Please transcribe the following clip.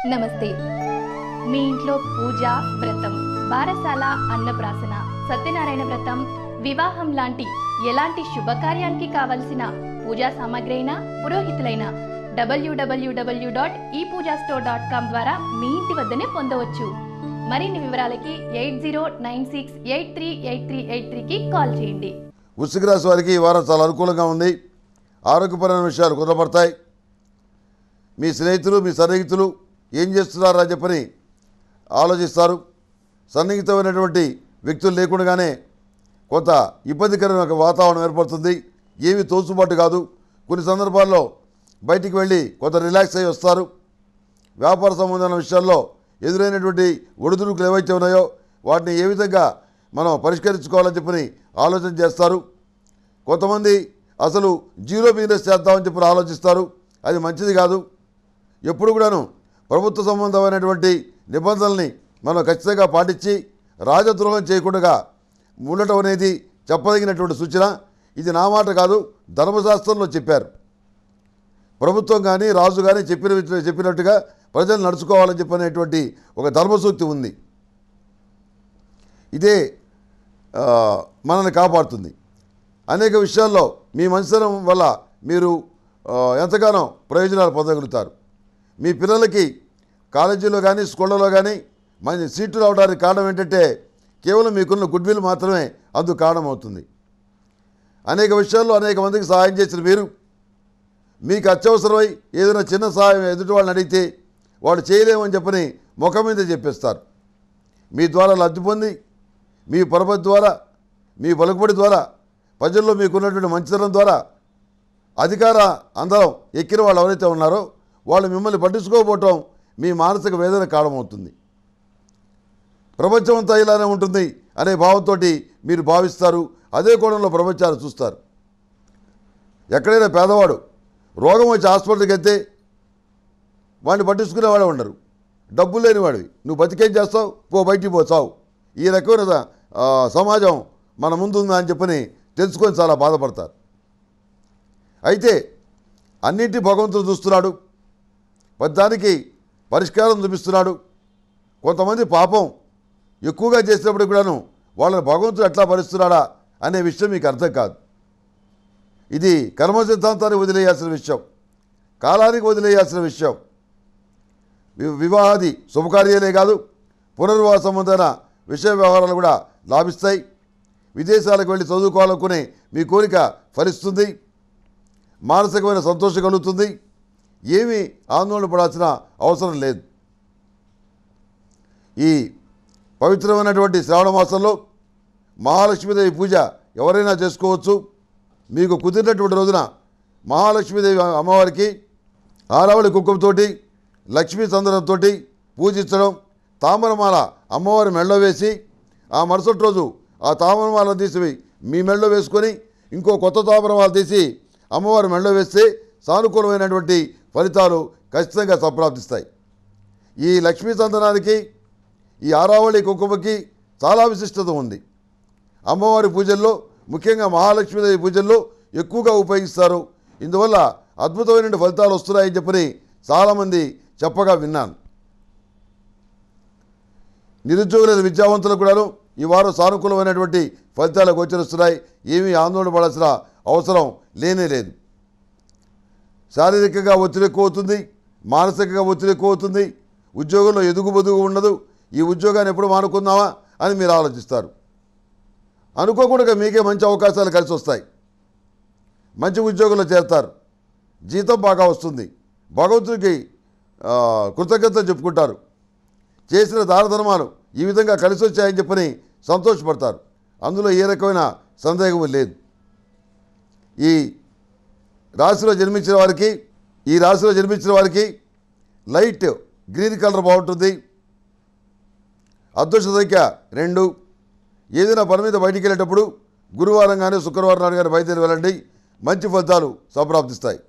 నమస్తే మీ ఇంట్లో పూజ వ్రతం బారసాల అన్నప్రాసన సత్యనారాయణ వ్రతం వివాహం లాంటి ఎలాంటి శుభకార్యానికి కావలసిన పూజా సామాగ్రి అయినా పురోహితులైన డబ్ల్యూడబ్ల్యూడబ్ల్యూ డాట్ ఈ పూజా స్టోర్ డాట్ కామ్ ద్వారా మీ ఇంటి వద్దనే పొందవచ్చు మరిన్ని వివరాలకి eight zero nine six eight three eight three eight త్రీకి కాల్ చేయండి వృశ్చిక రాశి వారికి ఈ వారం చాలా అనుకూలంగా ఉంది ఆరోగ్యపరమైన విషయాలు కుదరపడతాయి మీ స్నేహితులు మీ సన్నిహితులు ఏం చేస్తున్నారా చెప్పని ఆలోచిస్తారు సన్నిహితమైనటువంటి వ్యక్తులు లేకుండానే కొంత ఇబ్బందికరమైన ఒక వాతావరణం ఏర్పడుతుంది ఏమీ తోచుబాటు కాదు కొన్ని సందర్భాల్లో బయటికి వెళ్ళి కొంత రిలాక్స్ అయ్యి వస్తారు వ్యాపార సంబంధమైన విషయాల్లో ఎదురైనటువంటి ఒడిదుడుకులు ఏవైతే ఉన్నాయో వాటిని ఏ విధంగా మనం పరిష్కరించుకోవాలని చెప్పని ఆలోచన చేస్తారు కొంతమంది అసలు జీరో బిజినెస్ చేద్దామని చెప్పి ఆలోచిస్తారు అది మంచిది కాదు ఎప్పుడు కూడాను ప్రభుత్వ సంబంధమైనటువంటి నిబంధనల్ని మనం ఖచ్చితంగా పాటించి రాజద్రోహం చేయకుండా ఉండటం అనేది చెప్పదగినటువంటి సూచన ఇది నా మాట కాదు ధర్మశాస్త్రంలో చెప్పారు ప్రభుత్వం కానీ రాజు కానీ చెప్పిన విధ- చెప్పినట్టుగా ప్రజలు నడుచుకోవాలని చెప్పినటువంటి ఒక ధర్మసూక్తి ఉంది ఇదే ఆ, మనల్ని కాపాడుతుంది అనేక విషయాల్లో మీ మంచితనం వల్ల మీరు ఆ, ఎంతగానో ప్రయోజనాలు పొందగలుగుతారు మీ పిల్లలకి కాలేజీలో కానీ స్కూళ్ళలో కానీ మంచి సీట్లు రావడానికి కారణం ఏంటంటే కేవలం మీకున్న గుడ్ విల్ మాత్రమే అందుకు కారణమవుతుంది అనేక విషయాల్లో అనేక మందికి సహాయం చేసిన మీరు మీకు అత్యవసరమై ఏదైనా చిన్న సహాయం ఎదుటి వాళ్ళని అడిగితే వాడు చేయలేమని చెప్పని ముఖం మీద చెప్పేస్తారు మీ ద్వారా లబ్ధి పొంది మీ పరపతి ద్వారా మీ పలుకుబడి ద్వారా ప్రజల్లో మీకున్నటువంటి మంచితనం ద్వారా అధికార అందరం ఎక్కిన వాళ్ళు ఎవరైతే ఉన్నారో వాళ్ళు మిమ్మల్ని పట్టించుకోకపోవటం మీ మానసిక వేదన కారణమవుతుంది ప్రపంచం అంతా ఇలానే ఉంటుంది అనే భావంతో మీరు భావిస్తారు అదే కోణంలో ప్రపంచాన్ని చూస్తారు ఎక్కడైనా పేదవాడు రోగం వచ్చి హాస్పిటల్కి వెళ్తే వాడిని పట్టించుకునేవాడే ఉండరు డబ్బు లేనివాడివి నువ్వు బతికేం చేస్తావు పో బయటికి పో చావు ఈ రకమైన ఆ, సమాజం మన ముందు ఉందా అని చెప్పని తెలుసుకొని చాలా బాధపడతారు అయితే అన్నింటి భగవంతుడు చూస్తున్నాడు దానికి పరిష్కారం చూపిస్తున్నాడు కొంతమంది పాపం ఎక్కువగా చేసినప్పుడు కూడాను వాళ్ళని భగవంతుడు ఎట్లా భరిస్తున్నాడా అనే విషయం మీకు అర్థం కాదు ఇది కర్మ సిద్ధాంతానికి వదిలేయాల్సిన విషయం కాలానికి వదిలేయాల్సిన విషయం వి- వివాహాది శుభకార్యాలే కాదు పునర్వివాహ సంబంధమైన విషయ వ్యవహారాలు కూడా లాభిస్తాయి విదేశాలకు వెళ్ళి చదువుకోవాలనుకునే మీ కోరిక ఫలిస్తుంది మానసికమైన సంతోషం కలుగుతుంది ఏమీ ఆందోళన పడాల్సిన అవసరం లేదు ఈ పవిత్రమైనటువంటి శ్రావణ మాసంలో మహాలక్ష్మీదేవి పూజ ఎవరైనా చేసుకోవచ్చు మీకు కుదిరినటువంటి రోజున మహాలక్ష్మీదేవి అమ్మవారికి ఆరావళి కుంకుమతోటి లక్ష్మీ చందనంతో పూజించడం తామరమాల అమ్మవారి మెళ్ళో వేసి ఆ మరుసటి రోజు ఆ తామరమాల తీసి మీ మెళ్ళో వేసుకొని ఇంకో కొత్త తామరమాల తీసి అమ్మవారి మెళ్ళో వేస్తే సానుకూలమైనటువంటి ఫలితాలు ఖచ్చితంగా సంప్రాప్తిస్తాయి ఈ లక్ష్మీ చందనానికి ఈ ఆరావళి కుంకుమకి చాలా విశిష్టత ఉంది అమ్మవారి పూజల్లో ముఖ్యంగా మహాలక్ష్మీదేవి పూజల్లో ఎక్కువగా ఉపయోగిస్తారు ఇందువల్ల అద్భుతమైన ఫలితాలు వస్తున్నాయని చెప్పని చాలామంది చెప్పగా విన్నాను నిరుద్యోగులైన విద్యావంతులకు కూడాను ఈ వారం సానుకూలమైనటువంటి ఫలితాలు గోచరిస్తున్నాయి ఏమీ ఆందోళన పడాల్సిన అవసరం లేనే లేదు శారీరకంగా ఒత్తిడి ఎక్కువ అవుతుంది మానసికంగా ఒత్తిడి ఎక్కువ అవుతుంది ఉద్యోగంలో ఎదుగు బొదుగు ఉండదు ఈ ఉద్యోగాన్ని ఎప్పుడు మానుకుందామా అని మీరు ఆలోచిస్తారు అనుకోకుండా మీకే మంచి అవకాశాలు కలిసి వస్తాయి మంచి ఉద్యోగంలో చేరతారు జీతం బాగా వస్తుంది భగవంతుడికి ఆ, కృతజ్ఞతలు చెప్పుకుంటారు చేసిన దానధర్మాలు ఈ విధంగా కలిసి వచ్చాయని చెప్పని సంతోషపడతారు అందులో ఏ రకమైన సందేహం లేదు ఈ రాశిలో జన్మించిన వారికి ఈ రాశిలో జన్మించిన వారికి లైట్ గ్రీన్ కలర్ బాగుంటుంది అదృష్ట సంఖ్య రెండు ఏదైనా పని మీద బయటికి వెళ్ళేటప్పుడు గురువారం కానీ శుక్రవారం నాడు కానీ బయలుదేరి వెళ్ళండి మంచి ఫలితాలు సంప్రాప్తిస్తాయి